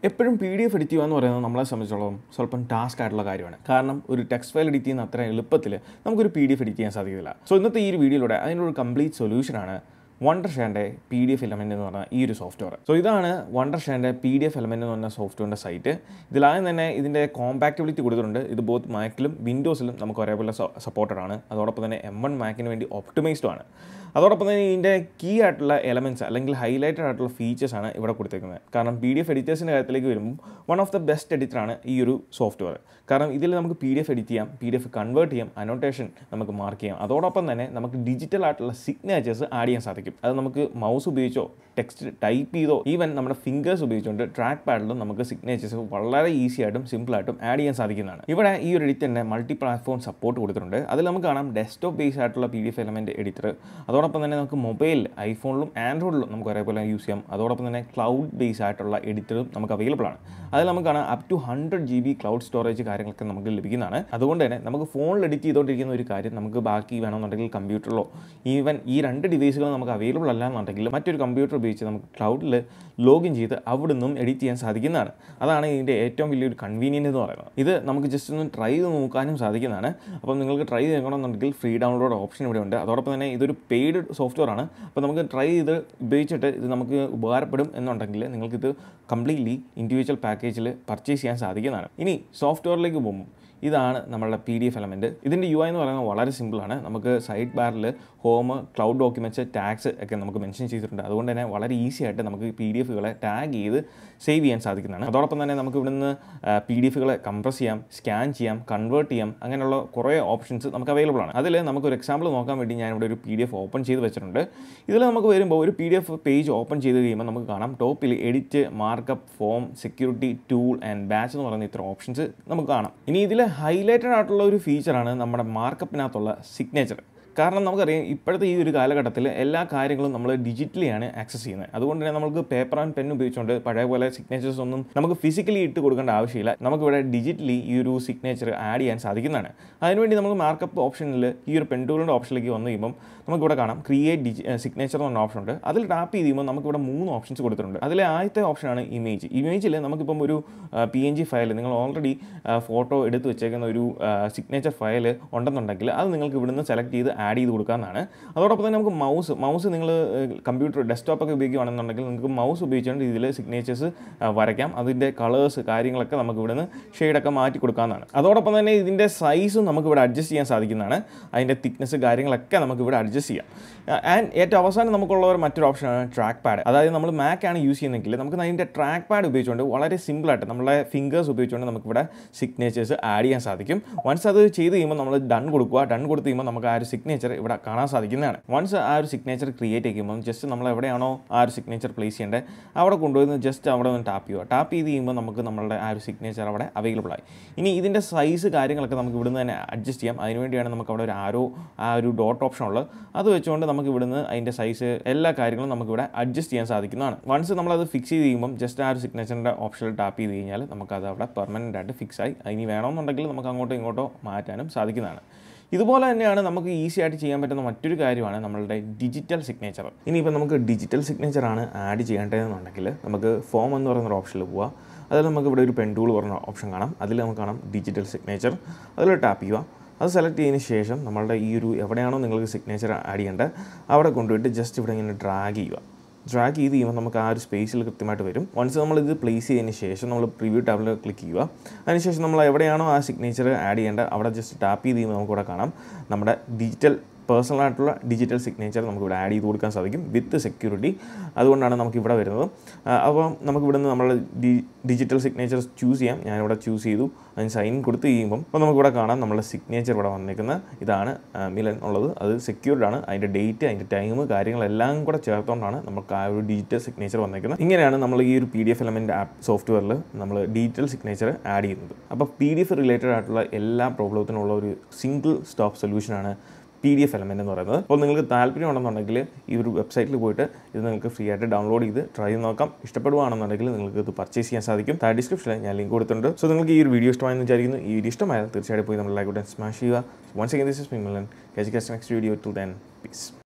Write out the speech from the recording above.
എപ്പോഴും P D F edit ചെയ്യുക എന്ന് പറയുന്നത് നമ്മളെ സംബന്ധിച്ചിടത്തോളം സ്വല്പം ടാസ്ക് ആയിട്ടുള്ള കാര്യമാണ് കാരണം ഒരു ടെക്സ്റ്റ് ഫയൽ എഡിറ്റ് ചെയ്യുന്ന അത്ര എളുപ്പത്തിൽ നമുക്കൊരു പി ഡി എഫ് എഡിറ്റ് ചെയ്യാൻ സാധിക്കില്ല സോ ഇന്നത്തെ ഈ ഒരു വീഡിയോയിലൂടെ അതിനൊരു കംപ്ലീറ്റ് സൊല്യൂഷനാണ് വണ്ടർ ഷെയറിൻ്റെ പി ഡി എഫ് എലമെൻ്റ് എന്ന് പറഞ്ഞ ഈ ഒരു സോഫ്റ്റ്വെയർ സോ ഇതാണ് വണ്ടർ ഷെയറിൻ്റെ പി ഡി എഫ് എലമെൻ്റ് എന്ന് പറഞ്ഞ സോഫ്റ്റ്വെയറിൻ്റെ സൈറ്റ് ഇതിലാദ്യം തന്നെ ഇതിൻ്റെ കോമ്പാക്റ്റബിലിറ്റി കൊടുത്തിട്ടുണ്ട് ഇത് ബോത്ത് മാക്കിലും വിൻഡോസിലും നമുക്ക് ഒരേപോലെ സപ്പോർട്ടഡ് ആണ് അതോടൊപ്പം തന്നെ എം വൺ മാക്കിന് വേണ്ടി ഒപ്റ്റിമൈസ്ഡും ആണ് അതോടൊപ്പം തന്നെ ഇതിൻ്റെ കീ ആയിട്ടുള്ള എലമെൻറ്റ്സ് അല്ലെങ്കിൽ ഹൈലൈറ്റഡ് ആയിട്ടുള്ള ഫീച്ചേഴ്സ് ആണ് ഇവിടെ കൊടുത്തേക്കുന്നത് കാരണം പി ഡി എഫ് എഡിറ്റേഴ്സിൻ്റെ കാര്യത്തിലേക്ക് വരുമ്പോൾ വൺ ഓഫ് ദ ബെസ്റ്റ് എഡിറ്ററാണ് ഈ ഒരു സോഫ്റ്റ്വെയർ കാരണം ഇതിൽ നമുക്ക് പി ഡി എഫ് എഡിറ്റ് ചെയ്യാം പി ഡി എഫ് കൺവേർട്ട് ചെയ്യാം അനോട്ടേഷൻ നമുക്ക് മാർക്ക് ചെയ്യാം അതോടൊപ്പം തന്നെ നമുക്ക് ഡിജിറ്റൽ ആയിട്ടുള്ള സിഗ്നേച്ചേഴ്സ് ആഡ് ചെയ്യാൻ സാധിക്കും അത് നമുക്ക് മൗസ് ഉപയോഗിച്ചോ ടെക്സ്റ്റ് ടൈപ്പ് ചെയ്തോ ഈവൻ നമ്മുടെ ഫിംഗേഴ്സ് ഉപയോഗിച്ചുകൊണ്ട് ട്രാക്ക് പാഡിലും നമുക്ക് സിഗ്നേച്ചേഴ്സ് വളരെ ഈസി ആയിട്ടും സിമ്പിളായിട്ടും ആഡ് ചെയ്യാൻ സാധിക്കുന്നതാണ് ഇവിടെ ഈ ഒരു എഡിറ്ററിന് മൾട്ടി പ്ലാറ്റ്ഫോം സപ്പോർട്ട് കൊടുത്തിട്ടുണ്ട് അതിൽ നമുക്ക് കാണാം ഡെസ്ക്ടോപ്പ് ബേസ് ആയിട്ടുള്ള P D F element editor അതോടൊപ്പം തന്നെ നമുക്ക് മൊബൈൽ ഐഫോണിലും ആൻഡ്രോയിഡിലും നമുക്ക് ഒരേപോലെ യൂസ് ചെയ്യാം അതോടൊപ്പം തന്നെ ക്ലൗഡ് ബേസ് ആയിട്ടുള്ള എഡിറ്ററും നമുക്ക് അവൈലബിൾ ആണ് അതിൽ നമുക്ക് കാണാം up to hundred G B cloud storage കാര്യങ്ങളൊക്കെ നമുക്ക് ലഭിക്കുന്നതാണ് അതുകൊണ്ട് തന്നെ നമുക്ക് ഫോണിൽ എഡിറ്റ് ചെയ്തുകൊണ്ടിരിക്കുന്ന ഒരു കാര്യം നമുക്ക് ബാക്കി വേണമെന്നുണ്ടെങ്കിൽ കമ്പ്യൂട്ടറിലോ ഈവൻ ഈ രണ്ട് ഡിവൈസുകളും നമുക്ക് അവൈലബിൾ അല്ല എന്നുണ്ടെങ്കിൽ മറ്റൊരു കമ്പ്യൂട്ടർ ഉപയോഗിച്ച് നമുക്ക് ക്ലൗഡിൽ ലോഗിൻ ചെയ്ത് അവിടെ നിന്നും എഡിറ്റ് ചെയ്യാൻ സാധിക്കുന്നതാണ് അതാണ് ഇതിൻ്റെ ഏറ്റവും വലിയൊരു കൺവീനിയൻറ്റ് എന്ന് പറയുന്നത് ഇത് നമുക്ക് ജസ്റ്റ് ഒന്ന് ട്രൈ ചെയ്ത് നോക്കാനും സാധിക്കുന്നതാണ് അപ്പോൾ നിങ്ങൾക്ക് ട്രൈ ചെയ്യണമെന്നുണ്ടെങ്കിൽ ഫ്രീ ഡൗൺലോഡ് ഓപ്ഷൻ ഇവിടെ ഉണ്ട് അതോടൊപ്പം തന്നെ ഇതൊരു പെയ്ഡ് സോഫ്റ്റ്വെയർ ആണ് അപ്പോൾ നമുക്ക് ട്രൈ ചെയ്ത് ഉപയോഗിച്ചിട്ട് ഇത് നമുക്ക് ഉപകാരപ്പെടും എന്നുണ്ടെങ്കിൽ നിങ്ങൾക്കിത് കംപ്ലീറ്റ്ലി ഇൻഡിവിജ്വൽ പാക്കേജിൽ പർച്ചേസ് ചെയ്യാൻ സാധിക്കുന്നതാണ് ഇനി സോഫ്റ്റ്വെയറിലേക്ക് പോകുമ്പോൾ ഇതാണ് നമ്മളുടെ പി ഡി എഫ് എലമെൻറ്റ് ഇതിൻ്റെ യു ഐ എന്ന് പറയുന്നത് വളരെ സിമ്പിളാണ് നമുക്ക് സൈഡ് ബാറിൽ ഹോം ക്ലൗഡ് ഡോക്യുമെൻറ്റ്സ് ടാഗ്സ് ഒക്കെ നമുക്ക് മെൻഷൻ ചെയ്തിട്ടുണ്ട് അതുകൊണ്ട് തന്നെ വളരെ ഈസി ആയിട്ട് നമുക്ക് പി ഡി എഫുകളെ ടാഗ് ചെയ്ത് സേവ് ചെയ്യാൻ സാധിക്കുന്നതാണ് അതോടൊപ്പം തന്നെ നമുക്ക് ഇവിടുന്ന് പി ഡി എഫുകളെ കംപ്രസ് ചെയ്യാം സ്കാൻ ചെയ്യാം കൺവേർട്ട് ചെയ്യാം അങ്ങനെയുള്ള കുറേ ഓപ്ഷൻസ് നമുക്ക് അവൈലബിൾ ആണ് അതിൽ നമുക്കൊരു എക്സാമ്പിൾ നോക്കാൻ വേണ്ടി ഞാൻ ഇവിടെ ഒരു പി ഡി എഫ് ഓപ്പൺ ചെയ്ത് വെച്ചിട്ടുണ്ട് ഇതിൽ നമുക്ക് വരുമ്പോൾ ഒരു P D F page open ചെയ്ത് കഴിയുമ്പോൾ നമുക്ക് കാണാം ടോപ്പിൽ edit markup form security tool and batch എന്ന് പറയുന്ന ഇത്ര ഓപ്ഷൻസ് നമുക്ക് കാണാം ഇനി ഇതിൽ ഹൈലൈറ്റഡ് ആയിട്ടുള്ള ഒരു ഫീച്ചറാണ് നമ്മുടെ മാർക്കപ്പിനകത്തുള്ള സിഗ്നേച്ചർ കാരണം നമുക്കറിയാം ഇപ്പോഴത്തെ ഈ ഒരു കാലഘട്ടത്തിൽ എല്ലാ കാര്യങ്ങളും നമ്മൾ ഡിജിറ്റലിയാണ് ആക്സസ് ചെയ്യുന്നത് അതുകൊണ്ട് തന്നെ നമുക്ക് പേപ്പർ ആൻഡ് പെൻ ഉപയോഗിച്ചുകൊണ്ട് പഴയ പോലെ സിഗ്നേച്ചേഴ്സ് ഒന്നും നമുക്ക് ഫിസിക്കലി ഇട്ട് കൊടുക്കേണ്ട ആവശ്യമില്ല നമുക്കിവിടെ ഡിജിറ്റലി ഈ ഒരു സിഗ്നേച്ചർ ആഡ് ചെയ്യാൻ സാധിക്കുന്നതാണ് അതിനുവേണ്ടി നമുക്ക് മാർക്കപ്പ് ഓപ്ഷനിൽ ഈ ഒരു പെൻഡൂളിൻ്റെ ഓപ്ഷനിലേക്ക് വന്നു കഴിയുമ്പം നമുക്കിവിടെ കാണാം ക്രിയേറ്റ് ഡിജി സിഗ്നേച്ചർ എന്ന് പറഞ്ഞ ഓപ്ഷൻ ഉണ്ട് അതിൽ ടാപ്പ് ചെയ്ത് കഴിയുമ്പോൾ നമുക്കിവിടെ മൂന്ന് ഓപ്ഷൻസ് കൊടുത്തിട്ടുണ്ട് അതിലെ ആദ്യത്തെ ഓപ്ഷനാണ് ഇമേജ് ഇമേജിൽ നമുക്കിപ്പം ഒരു പി എൻ ജി ഫയൽ നിങ്ങൾ ഓൾറെഡി ഫോട്ടോ എടുത്ത് വെച്ചേക്കുന്ന ഒരു സിഗ്നേച്ചർ ഫയൽ ഉണ്ടെന്നുണ്ടെങ്കിൽ അത് നിങ്ങൾക്ക് ഇവിടുന്ന് സെലക്ട് ചെയ്ത് ആഡ് ചെയ്ത് കൊടുക്കാമെന്നാണ് അതോടൊപ്പം തന്നെ നമുക്ക് മൗസ് മൗസ് നിങ്ങൾ കമ്പ്യൂട്ടർ ഡെസ്ക്ടോപ്പ് ഒക്കെ ഉപയോഗിക്കുകയാണെന്നുണ്ടെങ്കിൽ നിങ്ങൾക്ക് മൗസ് ഉപയോഗിച്ചുകൊണ്ട് ഇതിൽ സിഗ്നേച്ചേഴ്സ് വരയ്ക്കാം അതിൻ്റെ കളേഴ്സ് കാര്യങ്ങളൊക്കെ നമുക്ക് ഇവിടുന്ന് ഷെയ്ഡൊക്കെ മാറ്റി കൊടുക്കാവുന്നതാണ് അതോടൊപ്പം തന്നെ ഇതിൻ്റെ സൈസും നമുക്ക് ഇവിടെ അഡ്ജസ്റ്റ് ചെയ്യാൻ സാധിക്കുന്നതാണ് അതിൻ്റെ തിക്നെസ് കാര്യങ്ങളൊക്കെ നമുക്ക് ഇവിടെ അഡ്ജസ്റ്റ് ചെയ്യാം ആൻഡ് ഏറ്റവും അവസാനം നമുക്കുള്ള ഒരു മറ്റൊരു ഓപ്ഷനാണ് ട്രാക്ക് പാഡ് അതായത് നമ്മൾ മാക്ക് ആണ് യൂസ് ചെയ്യുന്നതെങ്കിൽ നമുക്ക് അതിൻ്റെ ട്രാക്ക് പാഡ് ഉപയോഗിച്ചുകൊണ്ട് വളരെ സിമ്പിളായിട്ട് നമ്മളെ ഫിംഗേഴ്സ് ഉപയോഗിച്ചുകൊണ്ട് നമുക്കിവിടെ സിഗ്നേച്ചേഴ്സ് ആഡ് ചെയ്യാൻ സാധിക്കും വൺസ് അത് ചെയ്ത് കഴിയുമ്പോൾ നമ്മൾ ഡൺ കൊടുക്കുക ഡൺ കൊടുത്ത് കഴിയുമ്പോൾ നമുക്ക് ആ ഒരു സിഗ്നേച്ചർ ഇവിടെ കാണാൻ സാധിക്കുന്നതാണ് വൺസ് ആ ഒരു സിഗ്നേച്ചർ ക്രിയേറ്റ് ചെയ്യുമ്പോൾ ജസ്റ്റ് നമ്മൾ എവിടെയാണോ ആ ഒരു സിഗ്നേച്ചർ പ്ലേസ് ചെയ്യേണ്ടത് അവിടെ കൊണ്ടുപോയി ജസ്റ്റ് അവിടെ ഒന്ന് ടാപ്പ് ചെയ്യുക ടാപ്പ് ചെയ്ത് കഴിയുമ്പോൾ നമുക്ക് നമ്മളുടെ ആ ഒരു സിഗ്നേച്ചർ അവിടെ അവൈലബിൾ ആയി ഇനി ഇതിൻ്റെ സൈസ് കാര്യങ്ങളൊക്കെ നമുക്ക് ഇവിടുന്ന് തന്നെ അഡ്ജസ്റ്റ് ചെയ്യാം അതിനുവേണ്ടിയാണ് നമുക്ക് അവിടെ ഒരു ആരോ ആ ഒരു ഡോട്ട് ഓപ്ഷൻ ഉള്ളത് അത് വെച്ചുകൊണ്ട് നമുക്ക് ഇവിടുന്ന് അതിൻ്റെ സൈസ് എല്ലാ കാര്യങ്ങളും നമുക്ക് ഇവിടെ അഡ്ജസ്റ്റ് ചെയ്യാൻ സാധിക്കുന്നതാണ് വൺസ് നമ്മളത് ഫിക്സ് ചെയ്ത് കഴിയുമ്പോൾ ജസ്റ്റ് ആ ഒരു സിഗ്നേച്ചറിൻ്റെ ഓപ്ഷനിൽ ടാപ്പ് ചെയ്ത് കഴിഞ്ഞാൽ നമുക്കത് അവിടെ പെർമനൻ്റ് ആയിട്ട് ഫിക്സ് ആയി ഇനി വേണമെന്നുണ്ടെങ്കിൽ നമുക്ക് അങ്ങോട്ടോ ഇങ്ങോട്ടോ മാറ്റാനും സാധിക്കുന്നതാണ് ഇതുപോലെ തന്നെയാണ് നമുക്ക് ഈസി ആയിട്ട് ചെയ്യാൻ പറ്റുന്ന മറ്റൊരു കാര്യമാണ് നമ്മളുടെ ഡിജിറ്റൽ സിഗ്നേച്ചർ ഇനിയിപ്പോൾ നമുക്ക് ഡിജിറ്റൽ സിഗ്നേച്ചറാണ് ആഡ് ചെയ്യേണ്ടതെന്നുണ്ടെങ്കിൽ നമുക്ക് ഫോം എന്ന് പറയുന്ന ഓപ്ഷനിൽ പോവുക അതിൽ നമുക്ക് ഇവിടെ ഒരു പെൻടൂൾ പറഞ്ഞ ഓപ്ഷൻ കാണാം അതിൽ നമുക്ക് കാണാം ഡിജിറ്റൽ സിഗ്നേച്ചർ അതിൽ ടാപ്പ് ചെയ്യുക അത് സെലക്ട് ചെയ്തതിന് ശേഷം നമ്മളുടെ ഈ ഒരു എവിടെയാണോ നിങ്ങൾക്ക് സിഗ്നേച്ചർ ആഡ് ചെയ്യേണ്ടത് അവിടെ കൊണ്ടുപോയിട്ട് ജസ്റ്റ് ഇവിടെ ഇങ്ങനെ ഡ്രാഗ് ചെയ്യുക ഡ്രാഗ് ചെയ്ത് ചെയ്യുമ്പോൾ നമുക്ക് ആ ഒരു സ്പേസിൽ കൃത്യമായിട്ട് വരും വൺസ് നമ്മൾ ഇത് പ്ലേസ് ചെയ്തതിന് ശേഷം നമ്മൾ പ്രിവ്യൂ ടാബിൽ ക്ലിക്ക് ചെയ്യുക അതിനുശേഷം നമ്മൾ എവിടെയാണോ ആ സിഗ്നേച്ചർ ആഡ് ചെയ്യേണ്ടത് അവിടെ ജസ്റ്റ് ടാപ്പ് ചെയ്ത് ചെയ്യുമ്പോൾ നമുക്കിവിടെ കാണാം നമ്മുടെ ഡിജിറ്റൽ പേഴ്സണൽ ആയിട്ടുള്ള ഡിജിറ്റൽ സിഗ്നേച്ചർ നമുക്ക് ഇവിടെ ആഡ് ചെയ്ത് കൊടുക്കാൻ സാധിക്കും വിത്ത് സെക്യൂരിറ്റി അതുകൊണ്ടാണ് നമുക്ക് ഇവിടെ വരുന്നത് അപ്പോൾ നമുക്ക് ഇവിടെ നിന്ന് നമ്മൾ ഡിജിറ്റൽ സിഗ്നേച്ചർ ചൂസ് ചെയ്യാം ഞാനിവിടെ ചൂസ് ചെയ്തു അതിന് സൈൻ കൊടുത്ത് കഴിയുമ്പം അപ്പോൾ നമുക്കിവിടെ കാണാം നമ്മുടെ സിഗ്നേച്ചർ ഇവിടെ വന്നിരിക്കുന്ന ഇതാണ് മിലൻ ഉള്ളത് അത് സെക്യൂർഡ് ആണ് അതിൻ്റെ ഡേറ്റ് അതിൻ്റെ ടൈം കാര്യങ്ങളെല്ലാം കൂടെ ചേർത്തുകൊണ്ടാണ് നമുക്ക് ആ ഒരു ഡിജിറ്റൽ സിഗ്നേച്ചർ വന്നിരിക്കുന്നത് ഇങ്ങനെയാണ് നമ്മൾ ഈ ഒരു P D F element app സോഫ്റ്റ്വെയറിൽ നമ്മൾ ഡിജിറ്റൽ സിഗ്നേച്ചർ ആഡ് ചെയ്യുന്നത് അപ്പോൾ പി ഡി എഫ് റിലേറ്റഡ് ആയിട്ടുള്ള എല്ലാ പ്രോബ്ലത്തിനുള്ള ഒരു സിംഗിൾ സ്റ്റോപ്പ് സൊല്യൂഷനാണ് പി ഡി എഫ് എലമെൻ്റ് എന്ന് പറയുന്നത് അപ്പോൾ നിങ്ങൾക്ക് താല്പര്യം ഉണ്ടെന്നുണ്ടെങ്കിൽ ഈ ഒരു വെബ്സൈറ്റിൽ പോയിട്ട് ഇത് നിങ്ങൾക്ക് ഫ്രീ ആയിട്ട് ഡൗൺലോഡ് ചെയ്ത് ട്രൈ ചെയ്ത് നോക്കാം ഇഷ്ടപ്പെടുവാണെന്നുണ്ടെങ്കിൽ നിങ്ങൾക്ക് ഇത് പർച്ചേസ് ചെയ്യാൻ സാധിക്കും താഴെ ഡിസ്ക്രിപ്ഷനിൽ ഞാൻ ലിങ്ക് കൊടുത്തിട്ടുണ്ട് സോ നിങ്ങൾക്ക് ഈ ഒരു വീഡിയോ ഇഷ്ടമായെന്ന് വിചാരിക്കുന്നു ഈ വീഡിയോ ഇഷ്ടമായാൽ തീർച്ചയായിട്ടും പോയി നമ്മൾ ലൈക്ക് ബട്ടൺ സ്മാഷ് ചെയ്യുക വൺസ് അഗൈൻ ദിസ് ഇസ് മിമ്മലൻ next video to then piece